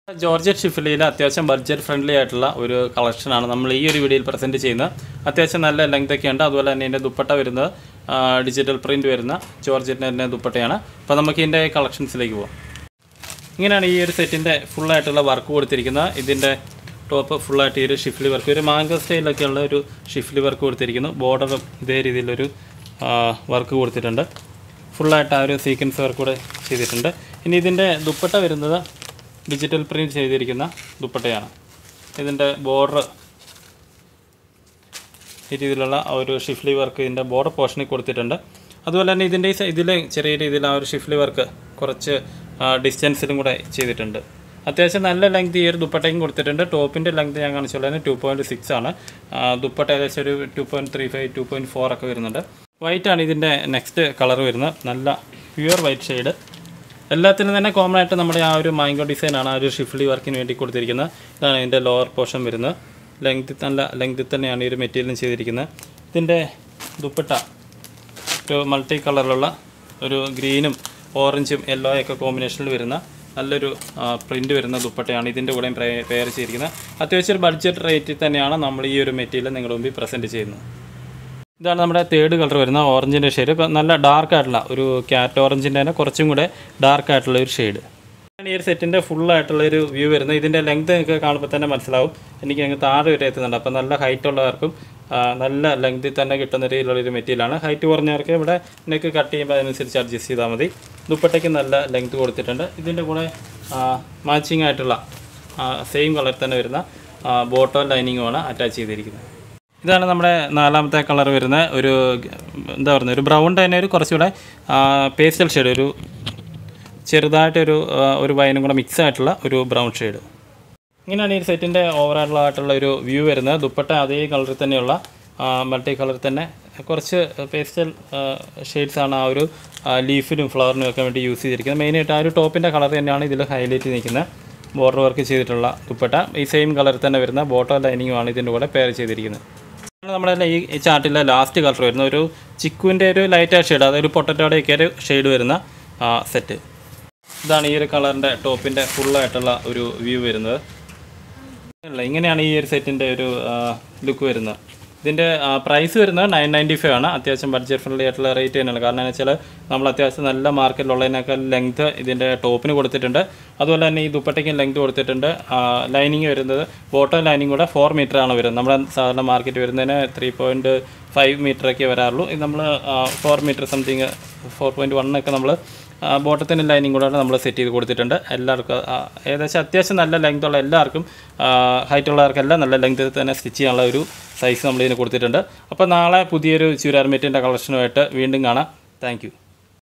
georgette ഷിഫ്ലിയിൽ അത്യാവശ്യം budget friendly ആയിട്ടുള്ള ഒരു കളക്ഷനാണ് നമ്മൾ ഈ ഒരു വീഡിയോയിൽ പ്രസൻറ്റ് ചെയ്യുന്നത് അത്യാവശ്യം നല്ല ലെങ്ത് ഒക്കെ ഉണ്ട് അതുപോലെ തന്നെ ഇതിൻ്റെ ദുപ്പട്ട വരുന്നത് ഡിജിറ്റൽ പ്രിൻറ്റ് വരുന്ന ജോർജറ്റിൻ്റെ തന്നെ ദുപ്പട്ടയാണ് അപ്പോൾ നമുക്ക് ഇതിൻ്റെ കളക്ഷൻസിലേക്ക് പോകാം ഇങ്ങനെയാണ് ഈ ഒരു സെറ്റിൻ്റെ ഫുള്ളായിട്ടുള്ള വർക്ക് കൊടുത്തിരിക്കുന്നത് ഇതിൻ്റെ ടോപ്പ് ഫുള്ളായിട്ട് ഈ ഒരു ഷിഫ്ലി വർക്ക് ഒരു മാംഗോ സ്റ്റൈലൊക്കെയുള്ള ഒരു ഷിഫ്ലി വർക്ക് കൊടുത്തിരിക്കുന്നു ബോർഡറും ഇതേ രീതിയിലൊരു വർക്ക് കൊടുത്തിട്ടുണ്ട് ഫുള്ളായിട്ട് ആ ഒരു സീക്വൻസ് വർക്ക് കൂടെ ചെയ്തിട്ടുണ്ട് ഇനി ഇതിൻ്റെ ദുപ്പട്ട വരുന്നത് ഡിജിറ്റൽ പ്രിൻറ്റ് ചെയ്തിരിക്കുന്ന ദുപ്പട്ടയാണ് ഇതിൻ്റെ ബോർഡർ ഈ രീതിയിലുള്ള ആ ഒരു ഷിഫ്ലി വർക്ക് ഇതിൻ്റെ ബോർഡർ പോർഷനിൽ കൊടുത്തിട്ടുണ്ട് അതുപോലെ തന്നെ ഇതിൻ്റെ ഈ ഇതിൽ ചെറിയ രീതിയിൽ ആ ഒരു ഷിഫ്ലി വർക്ക് കുറച്ച് ഡിസ്റ്റൻസിലും കൂടെ ചെയ്തിട്ടുണ്ട് അത്യാവശ്യം നല്ല ലെങ്ത് ഈ ഒരു ദുപ്പട്ടയും കൊടുത്തിട്ടുണ്ട് ടോപ്പിൻ്റെ ലെങ്ത് ഞാൻ കാണിച്ചുള്ളത് ടു പോയിൻറ്റ് സിക്സ് ആണ് ആ, ദുപ്പട്ട ഏകദേശം ഒരു two point three five two point four ഒക്കെ വരുന്നുണ്ട് വൈറ്റ് ആണ് ഇതിൻ്റെ നെക്സ്റ്റ് കളർ വരുന്നത് നല്ല പ്യുവർ വൈറ്റ് ഷെയ്ഡ് എല്ലാത്തിനും തന്നെ കോമൺ ആയിട്ട് നമ്മുടെ ആ ഒരു മാംഗോ ഡിസൈനാണ് ആ ഒരു ഷിഫ്ലി വർക്കിന് വേണ്ടി കൊടുത്തിരിക്കുന്നത് ഇതാണ് ഇതിൻ്റെ ലോവർ പോർഷൻ വരുന്നത് ലെങ്ത് നല്ല ലെങ്തിൽ തന്നെയാണ് ഈ ഒരു മെറ്റീരിയലും ചെയ്തിരിക്കുന്നത് ഇതിൻ്റെ ദുപ്പട്ട ഒരു മൾട്ടി കളറിലുള്ള ഒരു ഗ്രീനും ഓറഞ്ചും യെല്ലോ ഒക്കെ കോമ്പിനേഷനിൽ വരുന്ന നല്ലൊരു പ്രിൻ്റ് വരുന്ന ദുപ്പട്ടയാണ് ഇതിൻ്റെ കൂടെയും പെയർ ചെയ്തിരിക്കുന്നത് അത്യാവശ്യം ഒരു ബഡ്ജറ്റ് റേറ്റിൽ തന്നെയാണ് നമ്മൾ ഈ ഒരു മെറ്റീരിയൽ നിങ്ങളുടെ മുമ്പിൽ പ്രസൻറ്റ് ചെയ്യുന്നത് ഇതാണ് നമ്മുടെ തേർഡ് കളർ വരുന്ന ഓറഞ്ചിൻ്റെ ഷെയ്ഡ് ഇപ്പം നല്ല ഡാർക്ക് ആയിട്ടുള്ള ഒരു ക്യാറ്റ് ഓറഞ്ചിൻ്റെ തന്നെ കുറച്ചും കൂടെ ഡാർക്ക് ആയിട്ടുള്ള ഒരു ഷെയ്ഡ് ഈ ഒരു സെറ്റിൻ്റെ ഫുള്ളായിട്ടുള്ള ഒരു വ്യൂ വരുന്നത് ഇതിൻ്റെ ലെങ്ത് നിങ്ങൾക്ക് കാണുമ്പോൾ തന്നെ മനസ്സിലാവും എനിക്ക് അങ്ങ് താഴെ വരെ എത്തുന്നുണ്ട് അപ്പോൾ നല്ല ഹൈറ്റ് ഉള്ളവർക്കും ആ, നല്ല ലെങ്തിൽ തന്നെ കിട്ടുന്ന രീതിയിലുള്ള ഒരു മെറ്റീരിയലാണ് ഹൈറ്റ് കുറഞ്ഞവർക്ക് ഇവിടെ നെക്ക് കട്ട് ചെയ്യുമ്പോൾ അതിനനുസരിച്ച് അഡ്ജസ്റ്റ് ചെയ്താൽ മതി ദുപ്പട്ടയ്ക്ക് നല്ല ലെങ്ത് കൊടുത്തിട്ടുണ്ട് ഇതിൻ്റെ കൂടെ മാച്ചിങ് ആയിട്ടുള്ള സെയിം കളർ തന്നെ വരുന്ന ബോട്ടോ ലൈനിങ്ങുമാണ് അറ്റാച്ച് ചെയ്തിരിക്കുന്നത് ഇതാണ് നമ്മുടെ നാലാമത്തെ കളർ വരുന്ന ഒരു എന്താ പറയുക ഒരു ബ്രൗൺ തന്നെ ഒരു കുറച്ചുകൂടെ പേസ്റ്റൽ ഷെയ്ഡ് ഒരു ചെറുതായിട്ടൊരു ആ, ഒരു വൈനും കൂടെ മിക്സ് ആയിട്ടുള്ള ഒരു ബ്രൗൺ ഷെയ്ഡ് ഇങ്ങനെയാണ് ഈ സെറ്റിൻ്റെ ഓവറോൾ ആയിട്ടുള്ള ഒരു വ്യൂ വരുന്നത് ദുപ്പട്ട അതേ കളറിൽ തന്നെയുള്ള മൾട്ടി കളറിൽ തന്നെ കുറച്ച് പേസ്റ്റൽ ഷെയ്ഡ്സ് ആണ് ആ ഒരു ലീഫിനും ഫ്ലവറിനും ഒക്കെ വേണ്ടി യൂസ് ചെയ്തിരിക്കുന്നത് മെയിനായിട്ട് ആ ഒരു ടോപ്പിൻ്റെ കളർ തന്നെയാണ് ഇതിൽ ഹൈലൈറ്റ് നിൽക്കുന്നത് ബോർഡർ വർക്ക് ചെയ്തിട്ടുള്ള ദുപ്പട്ട ഈ സെയിം കളറിൽ തന്നെ വരുന്ന ബോട്ടോ ലൈനിങ്ങുമാണ് ഇതിൻ്റെ കൂടെ പെയർ ചെയ്തിരിക്കുന്നത് ഇതാണ് നമ്മുടെ ഈ ഈ ചാർട്ടിലെ ലാസ്റ്റ് കളർ വരുന്ന ഒരു ചിക്കുവിൻ്റെ ഒരു ലൈറ്റ് ഷെയ്ഡ് അതായത് ഒരു പൊട്ടറ്റോടെയൊക്കെ ഒരു ഷെയ്ഡ് വരുന്ന സെറ്റ് ഇതാണ് ഈ ഒരു കളറിൻ്റെ ടോപ്പിൻ്റെ ഫുള്ളായിട്ടുള്ള ഒരു വ്യൂ വരുന്നത് അല്ല ഇങ്ങനെയാണ് ഈ ഒരു സെറ്റിൻ്റെ ഒരു ലുക്ക് വരുന്നത് ഇതിൻ്റെ പ്രൈസ് വരുന്നത് നയൻ നയൻറ്റി ഫൈവ് ആണ് അത്യാവശ്യം ബഡ്ജറ്റ് ഫ്രണ്ട്ലി ആയിട്ടുള്ള റേറ്റ് തന്നെയാണ് കാരണം എന്ന് വെച്ചാൽ നമ്മൾ അത്യാവശ്യം നല്ല മാർക്കറ്റിലുള്ളതിനേക്കാൾ ലെങ്ത് ഇതിൻ്റെ ടോപ്പിന് കൊടുത്തിട്ടുണ്ട് അതുപോലെ തന്നെ ഈ ദുപ്പട്ടയ്ക്കും ലെങ്ത് കൊടുത്തിട്ടുണ്ട് ലൈനിങ് വരുന്നത് ബോട്ടം ലൈനിങ് കൂടെ ഫോർ മീറ്റർ ആണ് വരുന്നത് നമ്മുടെ സാധാരണ മാർക്കറ്റ് വരുന്നതിന് ത്രീ പോയിൻറ്റ് ഫൈവ് മീറ്ററൊക്കെ വരാറുള്ളൂ ഇത് നമ്മൾ four metre something four point one ഒക്കെ നമ്മൾ ബോട്ടത്തിൻ്റെ ലൈനിങ് കൂടെ നമ്മൾ സെറ്റ് ചെയ്ത് കൊടുത്തിട്ടുണ്ട് എല്ലാവർക്കും ആ, ഏകദേശം അത്യാവശ്യം നല്ല ലെങ്ത് ഉള്ള എല്ലാവർക്കും ഹൈറ്റ് ഉള്ളവർക്കെല്ലാം നല്ല ലെങ്ത് തന്നെ സ്റ്റിച്ച് ചെയ്യാനുള്ള ഒരു സൈസ് നമ്മൾ ഇതിന് കൊടുത്തിട്ടുണ്ട് അപ്പോൾ നാളെ പുതിയൊരു ചുരിദാർ മെറ്റിൻ്റെ കളക്ഷനുമായിട്ട് വീണ്ടും കാണാം താങ്ക്